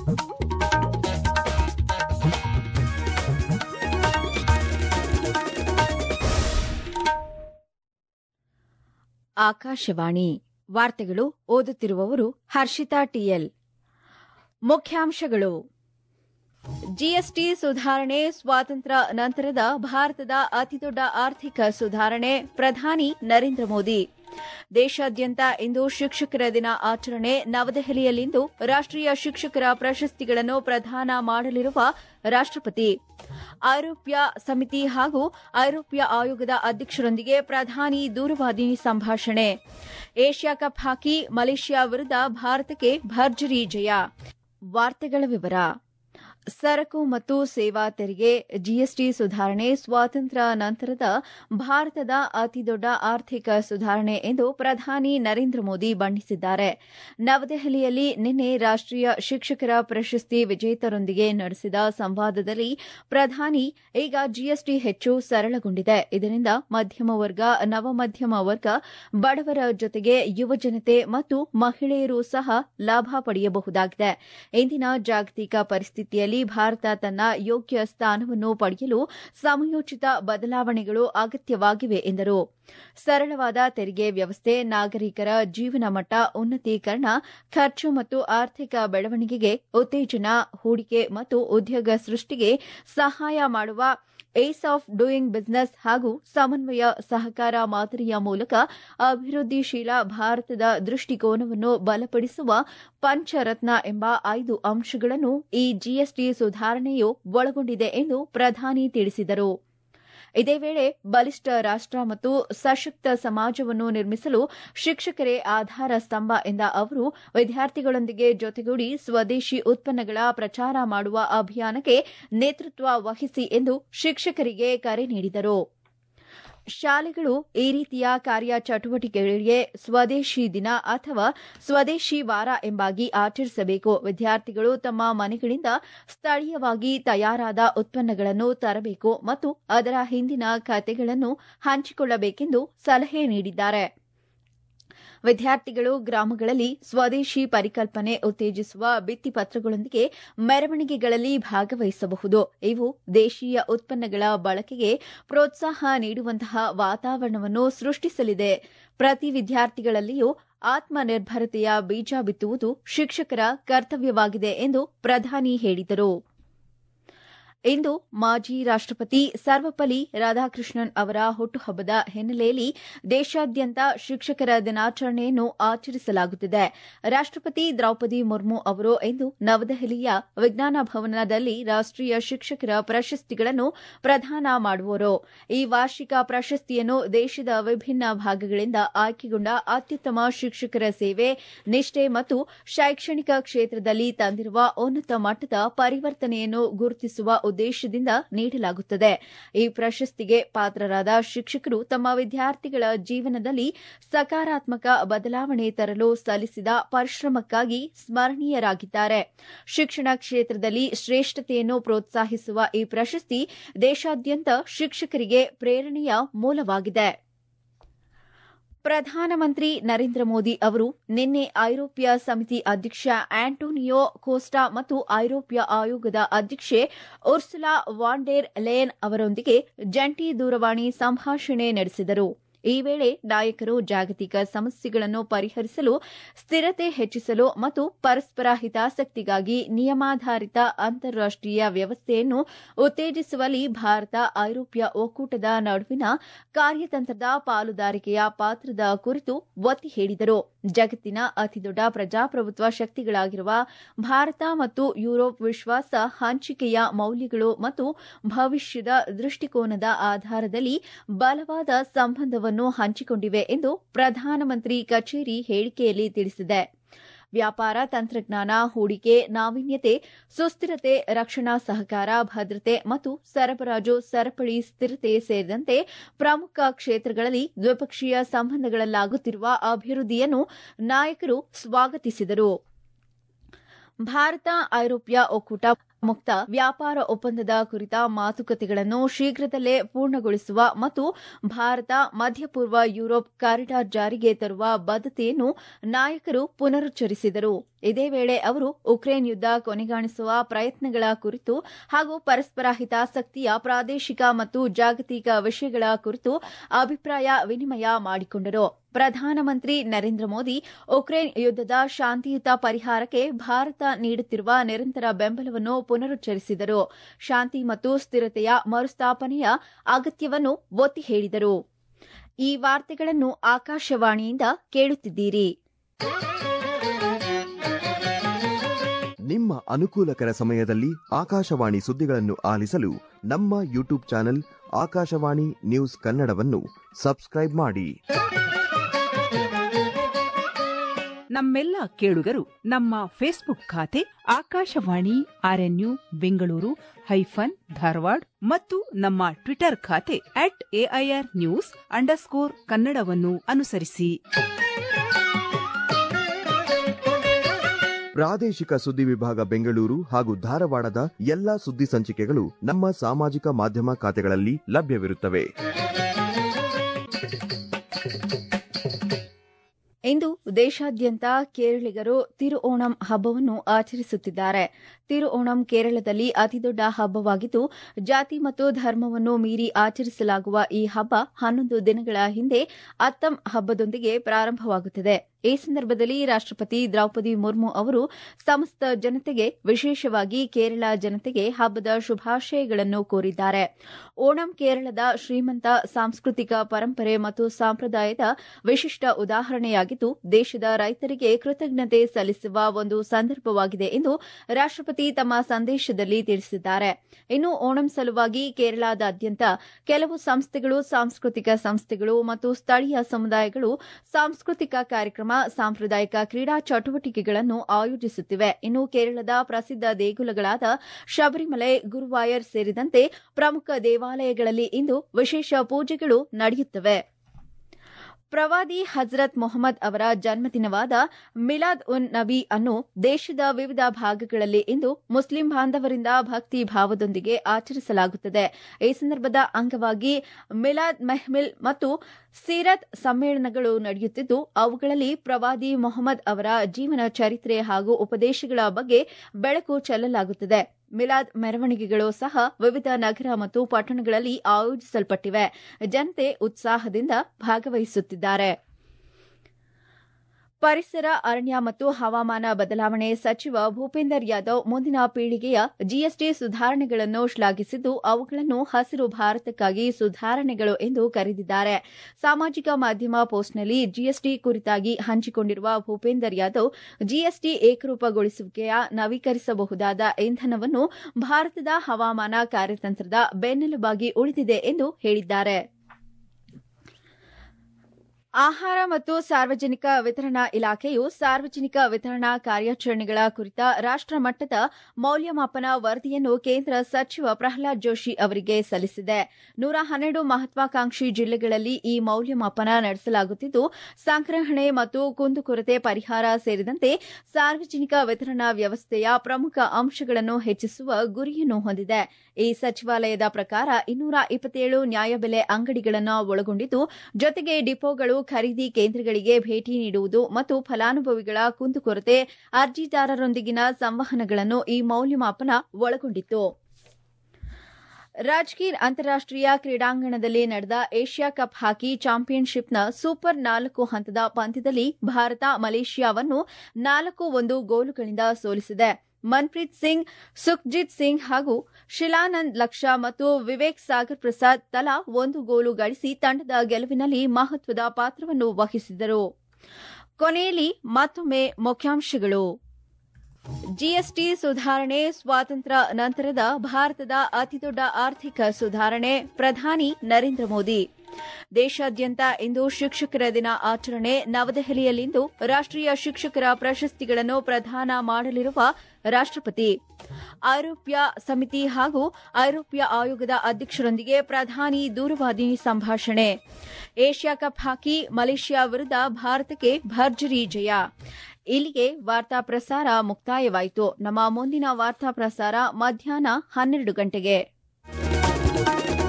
ಆಕಾಶವಾಣಿ ವಾರ್ತೆಗಳು ಓದುತ್ತಿರುವವರು ಹರ್ಷಿತಾ ಟಿಎಲ್ ಮುಖ್ಯಾಂಶಗಳು ಜಿಎಸ್ಟಿ ಸುಧಾರಣೆ ಸ್ವಾತಂತ್ರ್ಯ ನಂತರದ ಭಾರತದ ಅತಿದೊಡ್ಡ ಆರ್ಥಿಕ ಸುಧಾರಣೆ ಪ್ರಧಾನಿ ನರೇಂದ್ರ ಮೋದಿ ದೇಶಾದ್ಯಂತ ಇಂದು ಶಿಕ್ಷಕರ ದಿನ ಆಚರಣೆ ನವದೆಹಲಿಯಲ್ಲಿಂದು ರಾಷ್ಟೀಯ ಶಿಕ್ಷಕರ ಪ್ರಶಸ್ತಿಗಳನ್ನು ಪ್ರದಾನ ಮಾಡಲಿರುವ ರಾಷ್ಟಪತಿ ಐರೋಪ್ಯ ಸಮಿತಿ ಹಾಗೂ ಐರೋಪ್ಯ ಆಯೋಗದ ಅಧ್ಯಕ್ಷರೊಂದಿಗೆ ಪ್ರಧಾನಿ ದೂರವಾಣಿ ಸಂಭಾಷಣೆ ಏಷ್ಯಾ ಕಪ್ ಹಾಕಿ ಮಲೇಷ್ಯಾ ವಿರುದ್ಧ ಭಾರತಕ್ಕೆ ಭರ್ಜರಿ ಜಯ ವಾರ್ತೆಗಳ ವಿವರ ಸರಕು ಮತ್ತು ಸೇವಾ ತೆರಿಗೆ ಜಿಎಸ್ಟಿ ಸುಧಾರಣೆ ಸ್ವಾತಂತ್ರ್ಯ ನಂತರದ ಭಾರತದ ಅತಿದೊಡ್ಡ ಆರ್ಥಿಕ ಸುಧಾರಣೆ ಎಂದು ಪ್ರಧಾನಿ ನರೇಂದ್ರ ಮೋದಿ ಬಣ್ಣಿಸಿದ್ದಾರೆ ನವದೆಹಲಿಯಲ್ಲಿ ನಿನ್ನೆ ರಾಷ್ಟೀಯ ಶಿಕ್ಷಕರ ಪ್ರಶಸ್ತಿ ವಿಜೇತರೊಂದಿಗೆ ನಡೆಸಿದ ಸಂವಾದದಲ್ಲಿ ಪ್ರಧಾನಿ ಈಗ ಜಿಎಸ್ಟಿ ಹೆಚ್ಚು ಸರಳಗೊಂಡಿದೆ ಇದರಿಂದ ಮಧ್ಯಮ ವರ್ಗ ನವಮಧ್ಯಮ ವರ್ಗ ಬಡವರ ಜೊತೆಗೆ ಯುವಜನತೆ ಮತ್ತು ಮಹಿಳೆಯರು ಸಹ ಲಾಭ ಪಡೆಯಬಹುದಾಗಿದೆ ಇಂದಿನ ಜಾಗತಿಕ ಪರಿಸ್ಥಿತಿಯಲ್ಲಿ ಭಾರತ ತನ್ನ ಯೋಗ್ಯ ಸ್ಥಾನವನ್ನು ಪಡೆಯಲು ಸಮಯೋಚಿತ ಬದಲಾವಣೆಗಳು ಅಗತ್ಯವಾಗಿವೆ ಎಂದರು ಸರಳವಾದ ತೆರಿಗೆ ವ್ಯವಸ್ಥೆ ನಾಗರಿಕರ ಜೀವನ ಮಟ್ಟ ಉನ್ನತೀಕರಣ ಖರ್ಚು ಮತ್ತು ಆರ್ಥಿಕ ಬೆಳವಣಿಗೆಗೆ ಉತ್ತೇಜನ ಹೂಡಿಕೆ ಮತ್ತು ಉದ್ಯೋಗ ಸೃಷ್ಟಿಗೆ ಸಹಾಯ ಮಾಡುವ ಏಸ್ ಆಫ್ ಡೂಯಿಂಗ್ ಬಿಸಿನೆಸ್ ಹಾಗೂ ಸಮನ್ವಯ ಸಹಕಾರ ಮಾದರಿಯ ಮೂಲಕ ಅಭಿವೃದ್ಧಿಶೀಲ ಭಾರತದ ದೃಷ್ಟಿಕೋನವನ್ನು ಬಲಪಡಿಸುವ ಪಂಚರತ್ನ ಎಂಬ ಐದು ಅಂಶಗಳನ್ನು ಈ ಜಿಎಸ್ಟಿ ಸುಧಾರಣೆಯು ಒಳಗೊಂಡಿದೆ ಎಂದು ಪ್ರಧಾನಿ ತಿಳಿಸಿದರು ಇದೇ ವೇಳೆ ಬಲಿಷ್ಠ ರಾಷ್ಟ ಮತ್ತು ಸಶಕ್ತ ಸಮಾಜವನ್ನು ನಿರ್ಮಿಸಲು ಶಿಕ್ಷಕರೇ ಆಧಾರ ಸ್ತಂಭ ಎಂದ ಅವರು ವಿದ್ಯಾರ್ಥಿಗಳೊಂದಿಗೆ ಜೊತೆಗೂಡಿ ಸ್ವದೇಶಿ ಉತ್ಪನ್ನಗಳ ಪ್ರಚಾರ ಮಾಡುವ ಅಭಿಯಾನಕ್ಕೆ ನೇತೃತ್ವ ವಹಿಸಿ ಎಂದು ಶಿಕ್ಷಕರಿಗೆ ಕರೆ ನೀಡಿದರು ಶಾಲೆಗಳು ಈ ರೀತಿಯ ಕಾರ್ಯ ಚಟುವಟಿಕೆಗಳಿಗೆ ಸ್ವದೇಶಿ ದಿನ ಅಥವಾ ಸ್ವದೇಶಿ ವಾರ ಎಂಬಾಗಿ ಆಚರಿಸಬೇಕು ವಿದ್ಯಾರ್ಥಿಗಳು ತಮ್ಮ ಮನೆಗಳಿಂದ ಸ್ಥಳೀಯವಾಗಿ ತಯಾರಾದ ಉತ್ಪನ್ನಗಳನ್ನು ತರಬೇಕು ಮತ್ತು ಅದರ ಹಿಂದಿನ ಕಥೆಗಳನ್ನು ಹಂಚಿಕೊಳ್ಳಬೇಕೆಂದು ಸಲಹೆ ನೀಡಿದ್ದಾರೆ ವಿದ್ಯಾರ್ಥಿಗಳು ಗ್ರಾಮಗಳಲ್ಲಿ ಸ್ವದೇಶಿ ಪರಿಕಲ್ಪನೆ ಉತ್ತೇಜಿಸುವ ಭಿತ್ತಿಪತ್ರಗಳೊಂದಿಗೆ ಮೆರವಣಿಗೆಗಳಲ್ಲಿ ಭಾಗವಹಿಸಬಹುದು ಇವು ದೇಶೀಯ ಉತ್ಪನ್ನಗಳ ಬಳಕೆಗೆ ಪ್ರೋತ್ಸಾಹ ನೀಡುವಂತಹ ವಾತಾವರಣವನ್ನು ಸೃಷ್ಟಿಸಲಿದೆ ಪ್ರತಿ ವಿದ್ಯಾರ್ಥಿಗಳಲ್ಲಿಯೂ ಆತ್ಮನಿರ್ಭರತೆಯ ಬೀಜ ಬಿತ್ತುವುದು ಶಿಕ್ಷಕರ ಕರ್ತವ್ಯವಾಗಿದೆ ಎಂದು ಪ್ರಧಾನಿ ಹೇಳಿದರು ಇಂದು ಮಾಜಿ ರಾಷ್ಟಪತಿ ಸರ್ವಪಲ್ಲಿ ರಾಧಾಕೃಷ್ಣನ್ ಅವರ ಹುಟ್ಟುಹಬ್ಬದ ಹಿನ್ನೆಲೆಯಲ್ಲಿ ದೇಶಾದ್ಯಂತ ಶಿಕ್ಷಕರ ದಿನಾಚರಣೆಯನ್ನು ಆಚರಿಸಲಾಗುತ್ತಿದೆ ರಾಷ್ಟಪತಿ ದ್ರೌಪದಿ ಮುರ್ಮು ಅವರು ಇಂದು ನವದೆಹಲಿಯ ವಿಜ್ಞಾನ ಭವನದಲ್ಲಿ ರಾಷ್ಟೀಯ ಶಿಕ್ಷಕರ ಪ್ರಶಸ್ತಿಗಳನ್ನು ಪ್ರದಾನ ಮಾಡುವರು ಈ ವಾರ್ಷಿಕ ಪ್ರಶಸ್ತಿಯನ್ನು ದೇಶದ ವಿಭಿನ್ನ ಭಾಗಗಳಿಂದ ಆಯ್ಕೆಗೊಂಡ ಅತ್ಯುತ್ತಮ ಶಿಕ್ಷಕರ ಸೇವೆ ನಿಷ್ಠೆ ಮತ್ತು ಶೈಕ್ಷಣಿಕ ಕ್ಷೇತ್ರದಲ್ಲಿ ತಂದಿರುವ ಉನ್ನತ ಮಟ್ಟದ ಪರಿವರ್ತನೆಯನ್ನು ಗುರುತಿಸುವ ಉದ್ದೇಶದಿಂದ ನೀಡಲಾಗುತ್ತದೆ ಈ ಪ್ರಶಸ್ತಿಗೆ ಪಾತ್ರರಾದ ಶಿಕ್ಷಕರು ತಮ್ಮ ವಿದ್ಯಾರ್ಥಿಗಳ ಜೀವನದಲ್ಲಿ ಸಕಾರಾತ್ಮಕ ಬದಲಾವಣೆ ತರಲು ಸಲ್ಲಿಸಿದ ಪರಿಶ್ರಮಕ್ಕಾಗಿ ಸ್ಮರಣೀಯರಾಗಿದ್ದಾರೆ ಶಿಕ್ಷಣ ಕ್ಷೇತ್ರದಲ್ಲಿ ಶ್ರೇಷ್ಠತೆಯನ್ನು ಪ್ರೋತ್ಸಾಹಿಸುವ ಈ ಪ್ರಶಸ್ತಿ ದೇಶಾದ್ಯಂತ ಶಿಕ್ಷಕರಿಗೆ ಪ್ರೇರಣೆಯ ಮೂಲವಾಗಿದೆ ಪ್ರಧಾನಮಂತ್ರಿ ನರೇಂದ್ರ ಮೋದಿ ಅವರು ನಿನ್ನೆ ಐರೋಪ್ಯ ಸಮಿತಿ ಅಧ್ಯಕ್ಷ ಆಂಟೋನಿಯೋ ಕೋಸ್ಟಾ ಮತ್ತು ಐರೋಪ್ಯ ಆಯೋಗದ ಅಧ್ಯಕ್ಷೆ ಉರ್ಸುಲಾ ವಾಂಡೇರ್ ಲೇನ್ ಅವರೊಂದಿಗೆ ಜಂಟಿ ದೂರವಾಣಿ ಸಂಭಾಷಣೆ ನಡೆಸಿದರು ಈ ವೇಳೆ ನಾಯಕರು ಜಾಗತಿಕ ಸಮಸ್ಯೆಗಳನ್ನು ಪರಿಹರಿಸಲು ಸ್ಥಿರತೆ ಹೆಚ್ಚಿಸಲು ಮತ್ತು ಪರಸ್ಪರ ಹಿತಾಸಕ್ತಿಗಾಗಿ ನಿಯಮಾಧಾರಿತ ಅಂತಾರಾಷ್ಟೀಯ ವ್ಯವಸ್ಥೆಯನ್ನು ಉತ್ತೇಜಿಸುವಲ್ಲಿ ಭಾರತ ಐರೋಪ್ಯ ಒಕ್ಕೂಟದ ನಡುವಿನ ಕಾರ್ಯತಂತ್ರದ ಪಾಲುದಾರಿಕೆಯ ಪಾತ್ರದ ಕುರಿತು ಒತ್ತಿ ಹೇಳಿದರು ಜಗತ್ತಿನ ಅತಿದೊಡ್ಡ ಪ್ರಜಾಪ್ರಭುತ್ವ ಶಕ್ತಿಗಳಾಗಿರುವ ಭಾರತ ಮತ್ತು ಯುರೋಪ್ ವಿಶ್ವಾಸ ಹಂಚಿಕೆಯ ಮೌಲ್ಯಗಳು ಮತ್ತು ಭವಿಷ್ಯದ ದೃಷ್ಟಿಕೋನದ ಆಧಾರದಲ್ಲಿ ಬಲವಾದ ಸಂಬಂಧವನ್ನು ಹಂಚಿಕೊಂಡಿವೆ ಎಂದು ಪ್ರಧಾನಮಂತ್ರಿ ಕಚೇರಿ ಹೇಳಿಕೆಯಲ್ಲಿ ತಿಳಿಸಿದೆ ವ್ಯಾಪಾರ ತಂತ್ರಜ್ಞಾನ ಹೂಡಿಕೆ ನಾವೀನ್ಯತೆ ಸುಸ್ಥಿರತೆ ರಕ್ಷಣಾ ಸಹಕಾರ ಭದ್ರತೆ ಮತ್ತು ಸರಬರಾಜು ಸರಪಳಿ ಸ್ಥಿರತೆ ಸೇರಿದಂತೆ ಪ್ರಮುಖ ಕ್ಷೇತ್ರಗಳಲ್ಲಿ ದ್ವಿಪಕ್ಷೀಯ ಸಂಬಂಧಗಳಲ್ಲಾಗುತ್ತಿರುವ ಅಭಿವೃದ್ಧಿಯನ್ನು ನಾಯಕರು ಸ್ವಾಗತಿಸಿದರು ಭಾರತ ಐರೋಪ್ಯ ಒಕ್ಕೂಟ ಮುಕ್ತ ವ್ಯಾಪಾರ ಒಪ್ಪಂದದ ಕುರಿತ ಮಾತುಕತೆಗಳನ್ನು ಶೀಘ್ರದಲ್ಲೇ ಪೂರ್ಣಗೊಳಿಸುವ ಮತ್ತು ಭಾರತ ಮಧ್ಯಪೂರ್ವ ಯುರೋಪ್ ಕಾರಿಡಾರ್ ಜಾರಿಗೆ ತರುವ ಬದ್ಧತೆಯನ್ನು ನಾಯಕರು ಪುನರುಚ್ಚರಿಸಿದರು ಇದೇ ವೇಳೆ ಅವರು ಉಕ್ರೇನ್ ಯುದ್ಧ ಕೊನೆಗಾಣಿಸುವ ಪ್ರಯತ್ನಗಳ ಕುರಿತು ಹಾಗೂ ಪರಸ್ಪರ ಹಿತಾಸಕ್ತಿಯ ಪ್ರಾದೇಶಿಕ ಮತ್ತು ಜಾಗತಿಕ ವಿಷಯಗಳ ಕುರಿತು ಅಭಿಪ್ರಾಯ ವಿನಿಮಯ ಮಾಡಿಕೊಂಡರು ಪ್ರಧಾನಮಂತ್ರಿ ನರೇಂದ್ರ ಮೋದಿ ಉಕ್ರೇನ್ ಯುದ್ದದ ಶಾಂತಿಯುತ ಪರಿಹಾರಕ್ಕೆ ಭಾರತ ನೀಡುತ್ತಿರುವ ನಿರಂತರ ಬೆಂಬಲವನ್ನು ಪುನರುಚ್ಚರಿಸಿದರು ಶಾಂತಿ ಮತ್ತು ಸ್ಥಿರತೆಯ ಮರುಸ್ಥಾಪನೆಯ ಅಗತ್ಯವನ್ನು ಒತ್ತಿ ಹೇಳಿದರು ಈ ವಾರ್ತೆಗಳನ್ನು ಆಕಾಶವಾಣಿಯಿಂದ ಕೇಳುತ್ತಿದ್ದೀರಿ ನಿಮ್ಮ ಅನುಕೂಲಕರ ಸಮಯದಲ್ಲಿ ಆಕಾಶವಾಣಿ ಸುದ್ದಿಗಳನ್ನು ಆಲಿಸಲು ನಮ್ಮ ಯೂಟ್ಯೂಬ್ ಚಾನೆಲ್ ಆಕಾಶವಾಣಿ ನ್ಯೂಸ್ ಕನ್ನಡವನ್ನು ಸಬ್ಸ್ಕ್ರೈಬ್ ಮಾಡಿ ನಮ್ಮೆಲ್ಲ ಕೇಳುಗರು ನಮ್ಮ ಫೇಸ್ಬುಕ್ ಖಾತೆ ಆಕಾಶವಾಣಿ ಆರ್ಎನ್ಯು ಬೆಂಗಳೂರು ಹೈಫನ್ ಧಾರವಾಡ ಮತ್ತು ನಮ್ಮ ಟ್ವಿಟರ್ ಖಾತೆ ಅಟ್ ಎಐಆರ್ ನ್ಯೂಸ್ ಅಂಡರ್ಸ್ಕೋರ್ ಕನ್ನಡವನ್ನು ಅನುಸರಿಸಿ ಪ್ರಾದೇಶಿಕ ಸುದ್ದಿ ವಿಭಾಗ ಬೆಂಗಳೂರು ಹಾಗೂ ಧಾರವಾಡದ ಎಲ್ಲಾ ಸುದ್ದಿ ಸಂಚಿಕೆಗಳು ನಮ್ಮ ಸಾಮಾಜಿಕ ಮಾಧ್ಯಮ ಖಾತೆಗಳಲ್ಲಿ ಲಭ್ಯವಿರುತ್ತವೆ ಇಂದು ದೇಶಾದ್ಯಂತ ಕೇರಳಿಗರು ತಿರು ಓಣಂ ಹಬ್ಬವನ್ನು ಆಚರಿಸುತ್ತಿದ್ದಾರೆ ತಿರು ಓಣಂ ಕೇರಳದಲ್ಲಿ ಅತಿದೊಡ್ಡ ಹಬ್ಬವಾಗಿದ್ದು ಜಾತಿ ಮತ್ತು ಧರ್ಮವನ್ನು ಮೀರಿ ಆಚರಿಸಲಾಗುವ ಈ ಹಬ್ಬ ಹನ್ನೊಂದು ದಿನಗಳ ಹಿಂದೆ ಅತ್ತಂ ಹಬ್ಬದೊಂದಿಗೆ ಪ್ರಾರಂಭವಾಗುತ್ತದೆ ಈ ಸಂದರ್ಭದಲ್ಲಿ ರಾಷ್ಟಪತಿ ದ್ರೌಪದಿ ಮುರ್ಮು ಅವರು ಸಮಸ್ತ ಜನತೆಗೆ ವಿಶೇಷವಾಗಿ ಕೇರಳ ಜನತೆಗೆ ಹಬ್ಬದ ಶುಭಾಶಯಗಳನ್ನು ಕೋರಿದ್ದಾರೆ ಓಣಂ ಕೇರಳದ ಶ್ರೀಮಂತ ಸಾಂಸ್ಕೃತಿಕ ಪರಂಪರೆ ಮತ್ತು ಸಂಪ್ರದಾಯದ ವಿಶಿಷ್ಟ ಉದಾಹರಣೆಯಾಗಿದ್ದು ದೇಶದ ರೈತರಿಗೆ ಕೃತಜ್ಞತೆ ಸಲ್ಲಿಸುವ ಒಂದು ಸಂದರ್ಭವಾಗಿದೆ ಎಂದು ರಾಷ್ಟಪತಿ ತಮ್ಮ ಸಂದೇಶದಲ್ಲಿ ತಿಳಿಸಿದ್ದಾರೆ ಇನ್ನು ಓಣಂ ಸಲುವಾಗಿ ಕೇರಳದಾದ್ಯಂತ ಕೆಲವು ಸಂಸ್ಥೆಗಳು ಸಾಂಸ್ಕೃತಿಕ ಸಂಸ್ಥೆಗಳು ಮತ್ತು ಸ್ಥಳೀಯ ಸಮುದಾಯಗಳು ಸಾಂಸ್ಕೃತಿಕ ಕಾರ್ಯಕ್ರಮ ಸಾಂಪ್ರದಾಯಿಕ ಕ್ರೀಡಾ ಚಟುವಟಿಕೆಗಳನ್ನು ಆಯೋಜಿಸುತ್ತಿವೆ ಇನ್ನು ಕೇರಳದ ಪ್ರಸಿದ್ಧ ದೇಗುಲಗಳಾದ ಶಬರಿಮಲೆ ಗುರುವಾಯರ್ ಸೇರಿದಂತೆ ಪ್ರಮುಖ ದೇವಾಲಯಗಳಲ್ಲಿ ಇಂದು ವಿಶೇಷ ಪೂಜೆಗಳು ನಡೆಯುತ್ತವೆ ಪ್ರವಾದಿ ಹಜರತ್ ಮೊಹಮ್ಮದ್ ಅವರ ಜನ್ಮದಿನವಾದ ಮಿಲಾದ್ ಉನ್ ನಬಿ ಅನ್ನು ದೇಶದ ವಿವಿಧ ಭಾಗಗಳಲ್ಲಿ ಇಂದು ಮುಸ್ಲಿಂ ಬಾಂಧವರಿಂದ ಭಕ್ತಿ ಭಾವದೊಂದಿಗೆ ಆಚರಿಸಲಾಗುತ್ತದೆ ಈ ಸಂದರ್ಭದ ಅಂಗವಾಗಿ ಮಿಲಾದ್ ಮೆಹ್ಮಿಲ್ ಮತ್ತು ಸೀರತ್ ಸಮ್ಮೇಳನಗಳು ನಡೆಯುತ್ತಿದ್ದು ಅವುಗಳಲ್ಲಿ ಪ್ರವಾದಿ ಮೊಹಮ್ಮದ್ ಅವರ ಜೀವನ ಚರಿತ್ರೆ ಹಾಗೂ ಉಪದೇಶಗಳ ಬಗ್ಗೆ ಬೆಳಕು ಚೆಲ್ಲಲಾಗುತ್ತದೆ ಮಿಲಾದ್ ಮೆರವಣಿಗೆಗಳು ಸಹ ವಿವಿಧ ನಗರ ಮತ್ತು ಪಟ್ಟಣಗಳಲ್ಲಿ ಆಯೋಜಿಸಲ್ಪಟ್ಟಿವೆ ಜನತೆ ಉತ್ಸಾಹದಿಂದ ಭಾಗವಹಿಸುತ್ತಿದ್ದಾರೆ ಪರಿಸರ ಅರಣ್ಯ ಮತ್ತು ಹವಾಮಾನ ಬದಲಾವಣೆ ಸಚಿವ ಭೂಪೇಂದರ್ ಯಾದವ್ ಮುಂದಿನ ಪೀಳಿಗೆಯ ಜಿಎಸ್ಟಿ ಸುಧಾರಣೆಗಳನ್ನು ಶ್ಲಾಘಿಸಿದ್ದು ಅವುಗಳನ್ನು ಹಸಿರು ಭಾರತಕ್ಕಾಗಿ ಸುಧಾರಣೆಗಳು ಎಂದು ಕರೆದಿದ್ದಾರೆ ಸಾಮಾಜಿಕ ಮಾಧ್ಯಮ ಪೋಸ್ಟ್ನಲ್ಲಿ ಜಿಎಸ್ಟಿ ಕುರಿತಾಗಿ ಹಂಚಿಕೊಂಡಿರುವ ಭೂಪೇಂದರ್ ಯಾದವ್ ಜಿಎಸ್ಟಿ ಏಕರೂಪಗೊಳಿಸುವಿಕೆಯ ನವೀಕರಿಸಬಹುದಾದ ಇಂಧನವನ್ನು ಭಾರತದ ಹವಾಮಾನ ಕಾರ್ಯತಂತ್ರದ ಬೆನ್ನೆಲುಬಾಗಿ ಉಳಿದಿದೆ ಎಂದು ಹೇಳಿದ್ದಾರೆ ಆಹಾರ ಮತ್ತು ಸಾರ್ವಜನಿಕ ವಿತರಣಾ ಇಲಾಖೆಯು ಸಾರ್ವಜನಿಕ ವಿತರಣಾ ಕಾರ್ಯಾಚರಣೆಗಳ ಕುರಿತ ರಾಷ್ಟಮಟ್ಟದ ಮೌಲ್ಯಮಾಪನ ವರದಿಯನ್ನು ಕೇಂದ್ರ ಸಚಿವ ಪ್ರಹ್ಲಾದ್ ಜೋಶಿ ಅವರಿಗೆ ಸಲ್ಲಿಸಿದೆ ನೂರ ಹನ್ನೆರಡು ಮಹತ್ವಾಕಾಂಕ್ಷಿ ಜಿಲ್ಲೆಗಳಲ್ಲಿ ಈ ಮೌಲ್ಯಮಾಪನ ನಡೆಸಲಾಗುತ್ತಿದ್ದು ಸಂಗ್ರಹಣೆ ಮತ್ತು ಕುಂದುಕೊರತೆ ಪರಿಹಾರ ಸೇರಿದಂತೆ ಸಾರ್ವಜನಿಕ ವಿತರಣಾ ವ್ಯವಸ್ಥೆಯ ಪ್ರಮುಖ ಅಂಶಗಳನ್ನು ಹೆಚ್ಚಿಸುವ ಗುರಿಯನ್ನು ಹೊಂದಿದೆ ಈ ಸಚಿವಾಲಯದ ಪ್ರಕಾರ ಇನ್ನೂರ ಇಪ್ಪತ್ತೇಳು ನ್ಯಾಯಬೆಲೆ ಅಂಗಡಿಗಳನ್ನು ಒಳಗೊಂಡಿದ್ದು ಜೊತೆಗೆ ಡಿಪೋಗಳು ಖರೀದಿ ಕೇಂದ್ರಗಳಿಗೆ ಭೇಟಿ ನೀಡುವುದು ಮತ್ತು ಫಲಾನುಭವಿಗಳ ಕುಂದುಕೊರತೆ ಅರ್ಜಿದಾರರೊಂದಿಗಿನ ಸಂವಹನಗಳನ್ನು ಈ ಮೌಲ್ಯಮಾಪನ ಒಳಗೊಂಡಿತ್ತು ರಾಜ್ಗೀರ್ ಅಂತಾರಾಷ್ಟೀಯ ಕ್ರೀಡಾಂಗಣದಲ್ಲಿ ನಡೆದ ಏಷ್ಯಾ ಕಪ್ ಹಾಕಿ ಚಾಂಪಿಯನ್ಶಿಪ್ನ ಸೂಪರ್ ನಾಲ್ಕು ಹಂತದ ಪಂದ್ಯದಲ್ಲಿ ಭಾರತ ಮಲೇಷ್ಯಾವನ್ನು ನಾಲ್ಕು ಒಂದು ಗೋಲುಗಳಿಂದ ಸೋಲಿಸಿದೆ ಮನ್ಪ್ರೀತ್ ಸಿಂಗ್ ಸುಖ್ಜಿತ್ ಸಿಂಗ್ ಹಾಗೂ ಶಿಲಾನಂದ್ ಲಕ್ಷ ಮತ್ತು ವಿವೇಕ್ ಸಾಗರ್ ಪ್ರಸಾದ್ ತಲಾ ಒಂದು ಗೋಲು ಗಳಿಸಿ ತಂಡದ ಗೆಲುವಿನಲ್ಲಿ ಮಹತ್ವದ ಪಾತ್ರವನ್ನು ವಹಿಸಿದರು ಕೊನೆಯಲ್ಲಿ ಮತ್ತೊಮ್ಮೆ ಮುಖ್ಯಾಂಶಗಳು ಜಿಎಸ್ಟಿ ಸುಧಾರಣೆ ಸ್ವಾತಂತ್ರ್ಯ ನಂತರದ ಭಾರತದ ಅತಿದೊಡ್ಡ ಆರ್ಥಿಕ ಸುಧಾರಣೆ ಪ್ರಧಾನಿ ನರೇಂದ್ರ ಮೋದಿ ದೇಶಾದ್ಯಂತ ಇಂದು ಶಿಕ್ಷಕರ ದಿನ ಆಚರಣೆ ನವದೆಹಲಿಯಲ್ಲಿಂದು ರಾಷ್ಟೀಯ ಶಿಕ್ಷಕರ ಪ್ರಶಸ್ತಿಗಳನ್ನು ಪ್ರದಾನ ಮಾಡಲಿರುವ ರಾಷ್ಟಪತಿ ಐರೋಪ್ಯ ಸಮಿತಿ ಹಾಗೂ ಐರೋಪ್ಯ ಆಯೋಗದ ಅಧ್ಯಕ್ಷರೊಂದಿಗೆ ಪ್ರಧಾನಿ ದೂರವಾಣಿ ಸಂಭಾಷಣೆ ಏಷ್ಯಾ ಕಪ್ ಹಾಕಿ ಮಲೇಷ್ಯಾ ವಿರುದ್ಧ ಭಾರತಕ್ಕೆ ಭರ್ಜರಿ ಜಯ ಇಲ್ಲಿಗೆ ವಾರ್ತಾ ಪ್ರಸಾರ ಮುಕ್ತಾಯವಾಯಿತು ನಮ್ಮ ಮುಂದಿನ ವಾರ್ತಾ ಪ್ರಸಾರ ಮಧ್ಯಾಹ್ನ ಹನ್ನೆರಡು ಗಂಟೆಗೆ